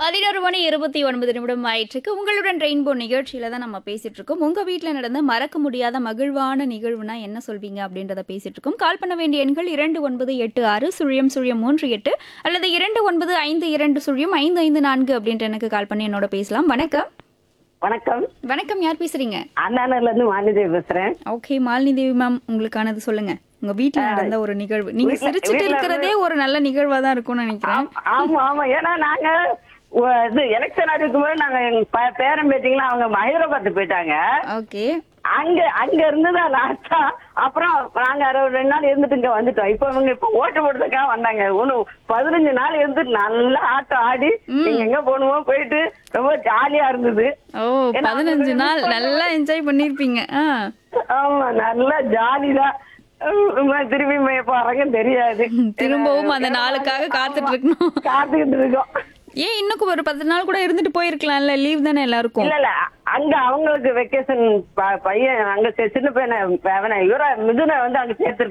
பதினோரு மணி இருபத்தி ஒன்பது நிமிடம் ஆயிற்றுக்கு உங்களுடன் ரெயின்போ நிகழ்ச்சியில தான் நம்ம பேசிட்டு இருக்கோம் உங்க வீட்ல நடந்த மறக்க முடியாத மகிழ்வான நிகழ்வுனா என்ன சொல்வீங்க அப்படின்றத பேசிட்டு இருக்கோம் கால் பண்ண வேண்டிய எண்கள் இரண்டு ஒன்பது எட்டு ஆறு சுழியம் சுழியம் மூன்று எட்டு அல்லது இரண்டு ஒன்பது ஐந்து இரண்டு சுழியம் ஐந்து ஐந்து நான்கு அப்படின்ட்டு எனக்கு கால் பண்ணி என்னோட பேசலாம் வணக்கம் வணக்கம் வணக்கம் யார் பேசுறீங்க அண்ணாநர்ல இருந்து வாணிதேவி பேசுறேன் ஓகே மாலினி தேவி மேம் உங்களுக்கானது சொல்லுங்க உங்க வீட்ல நடந்த ஒரு நிகழ்வு நீங்க வீட்ல- சிரிச்சிட்டு வீட்ல இருக்கிறதே ஒரு நல்ல நிகழ்வா தான் இருக்கும்னு நினைக்கிறேன் ஆம்- ஆமா ஆமா ஏன்னா நாங்க உ- இது எலெக்ஷன் அடிக்கும் போது நாங்க எங்க ப- பேரன் பேட்டிங்களா அவங்க ஹைதராபாத் போயிட்டாங்க ஓகே அங்க அங்க இருந்துதான் லாஸ்டா அப்புறம் நாங்க அரை ரெண்டு நாள் இருந்துட்டு இங்க வந்துட்டோம் இப்ப இவங்க இப்ப ஓட்டு போடுறதுக்காக வந்தாங்க ஒண்ணு பதினஞ்சு நாள் இருந்துட்டு நல்லா ஆட்டம் ஆடி எங்க எங்க போகணுமோ போயிட்டு ரொம்ப ஜாலியா இருந்தது ஓ ஏன்னா பதினஞ்சு அவங்க நாள் நல்லா என்ஜாய் பண்ணிருப்பீங்க ஆ ஆமா நல்லா ஜாலிதான் உம், திரும்பி போறாங்க தெரியாது திரும்பவும் அந்த நாளுக்காக காத்துட்டு இருக்கணும் காத்துக்கிட்டு இருக்கோம் ஏன் இன்னும் ஒரு பத்து நாள் கூட இருந்துட்டு போயிருக்கலாம்ல லீவ் தானே எல்லாருக்கும் இல்ல இல்ல அங்க அவங்களுக்கு வெக்கேஷன் பையன் அங்க சி- சின்ன பையனை அவனை இவர மிதுனை வந்து அங்க சேர்த்து